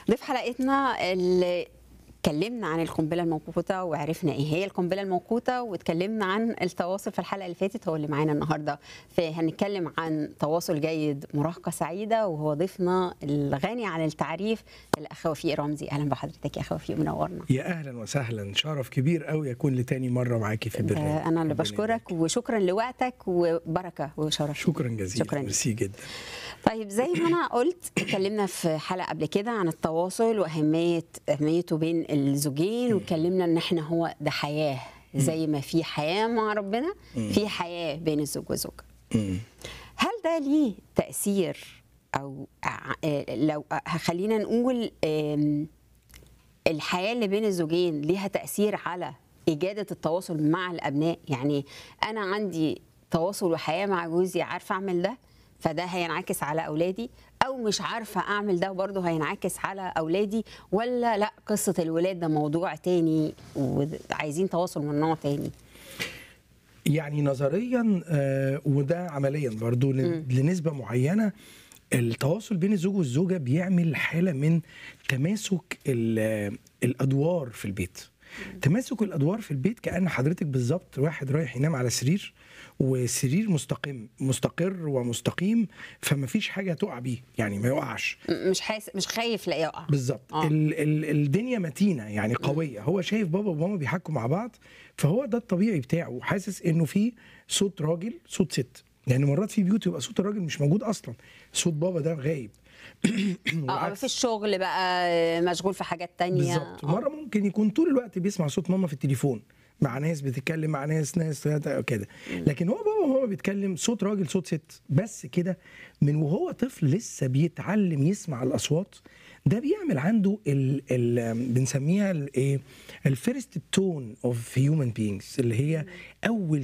ضيف حلقتنا اللي اتكلمنا عن القنبله الموقوته وعرفنا ايه هي القنبله الموقوته واتكلمنا عن التواصل في الحلقه اللي فاتت هو اللي معانا النهارده فهنتكلم عن تواصل جيد مراهقه سعيده وهو ضيفنا الغني عن التعريف الاخ وفيق رمزي اهلا بحضرتك يا اخ وفيق منورنا يا اهلا وسهلا شرف كبير قوي يكون لتاني مره معاكي في البرنامج آه، انا اللي ربنا بشكرك يبارك. وشكرا لوقتك وبركه وشرف شكرا جزيلا شكرا ميرسي جدا طيب زي ما انا قلت اتكلمنا في حلقه قبل كده عن التواصل واهميه اهميته بين الزوجين واتكلمنا ان احنا هو ده حياه زي ما في حياه مع ربنا في حياه بين الزوج والزوجه مم. هل ده ليه تاثير او ع- آه، لو آه، خلينا نقول آم، الحياه اللي بين الزوجين ليها تاثير على اجاده التواصل مع الابناء يعني انا عندي تواصل وحياه مع جوزي عارفه اعمل ده فده هينعكس على اولادي او مش عارفه اعمل ده برضه هينعكس على اولادي ولا لا قصه الولاد ده موضوع تاني وعايزين تواصل من نوع تاني يعني نظريا آه، وده عمليا برضو ل- لنسبه معينه التواصل بين الزوج والزوجه بيعمل حاله من تماسك ال- الادوار في البيت تماسك الادوار في البيت كان حضرتك بالظبط واحد رايح ينام على سرير وسرير مستقيم مستقر ومستقيم فما فيش حاجه تقع بيه يعني ما يقعش م- مش حاس مش خايف لا يقع بالظبط آه. ال ال الدنيا متينه يعني قويه هو شايف بابا وماما بيحكوا مع بعض فهو ده الطبيعي بتاعه حاسس انه في صوت راجل صوت ست يعني مرات في بيوت يبقى صوت الراجل مش موجود اصلا صوت بابا ده غايب اه والعكس. في الشغل بقى مشغول في حاجات تانية بالظبط آه. ومره ممكن يكون طول الوقت بيسمع صوت ماما في التليفون مع ناس بتتكلم مع ناس ناس كده لكن هو بابا وهو بيتكلم صوت راجل صوت ست بس كده من وهو طفل لسه بيتعلم يسمع الاصوات ده بيعمل عنده ال ال بنسميها الايه الفيرست تون اوف هيومن بينجز اللي هي اول